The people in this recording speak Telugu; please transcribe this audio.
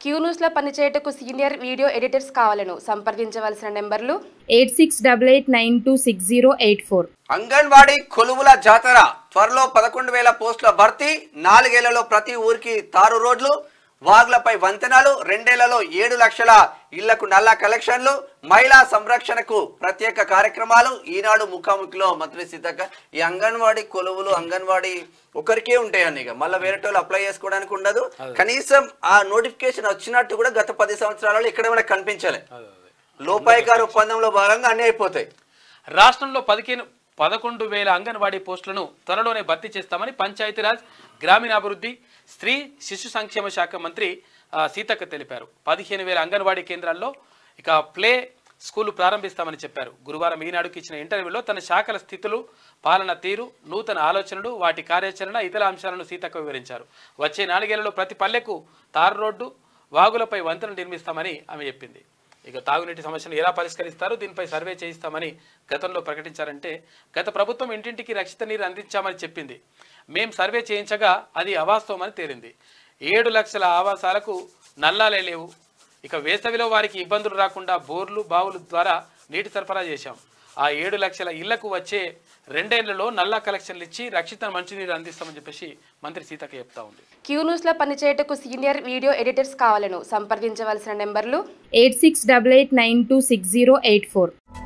క్యూ న్యూస్లో పనిచేయటకు సీనియర్ వీడియో ఎడిటర్స్ కావాలను సంప్రదించవలసిన నెంబర్లు eight six double eight nine two six zero eight four anganwadi కొలువుల జాతర త్వరలో పదకొండు వేల పోస్టుల భర్తీ నాలుగేళ్లలో ప్రతి ఊరికి తారు రోడ్లు వాగులపై వంతెనలు రెండేళ్లలో ఏడు లక్షల ఇళ్లకు నల్ల కలెక్షన్లు మహిళా సంరక్షణకు ప్రత్యేక కార్యక్రమాలు ఈనాడు ముఖాముఖిలో మంత్రి సీతక్క ఈ అంగన్వాడీ కొలువులు అంగన్వాడీ ఒకరికే ఉంటాయండి ఇక మళ్ళీ వేరే వాళ్ళు అప్లై చేసుకోవడానికి ఉండదు కనీసం ఆ నోటిఫికేషన్ వచ్చినట్టు కూడా గత పది సంవత్సరాలలో ఇక్కడ మనకు కనిపించలే లోపాయికార ఒప్పందంలో భాగంగా అన్నీ అయిపోతాయి రాష్ట్రంలో పదిహేను పదకొండు వేల అంగన్వాడీ పోస్టులను త్వరలోనే భర్తీ చేస్తామని పంచాయతీరాజ్ గ్రామీణాభివృద్ధి స్త్రీ శిశు సంక్షేమ శాఖ మంత్రి ఆ, సీతక్క తెలిపారు పదిహేను వేల అంగన్వాడీ కేంద్రాల్లో ఇక ప్లే స్కూలు ప్రారంభిస్తామని చెప్పారు గురువారం ఈనాడుకి ఇచ్చిన ఇంటర్వ్యూలో తన శాఖల స్థితులు పాలన తీరు నూతన ఆలోచనలు వాటి కార్యాచరణ ఇతర అంశాలను సీతక్క వివరించారు వచ్చే నాలుగేళ్లలో ప్రతి పల్లెకు తారు రోడ్డు వాగులపై వంతెనలు నిర్మిస్తామని ఆమె చెప్పింది ఇక తాగునీటి సమస్యను ఎలా పరిష్కరిస్తారో దీనిపై సర్వే చేయిస్తామని గతంలో ప్రకటించారంటే గత ప్రభుత్వం ఇంటింటికి రక్షిత నీరు అందించామని చెప్పింది మేం సర్వే చేయించగా అది అవాస్తవమని తేలింది ఏడు లక్షల ఆవాసాలకు నల్లాలే లేవు ఇక వేసవిలో వారికి ఇబ్బందులు రాకుండా బోర్లు బావుల ద్వారా నీటి సరఫరా చేశాం ఆ ఏడు లక్షల ఇళ్లకు వచ్చే రెండేళ్లలో నల్లా కలెక్షన్లు ఇచ్చి రక్షిత మంచినీరు అందిస్తామని చెప్పేసి మంత్రి సీతక్క చెప్తా ఉంది క్యూ న్యూస్లో పనిచేయటకు సీనియర్ వీడియో ఎడిటర్స్ కావాలను సంప్రదించవలసిన నెంబర్లు eight six double eight nine two six zero eight four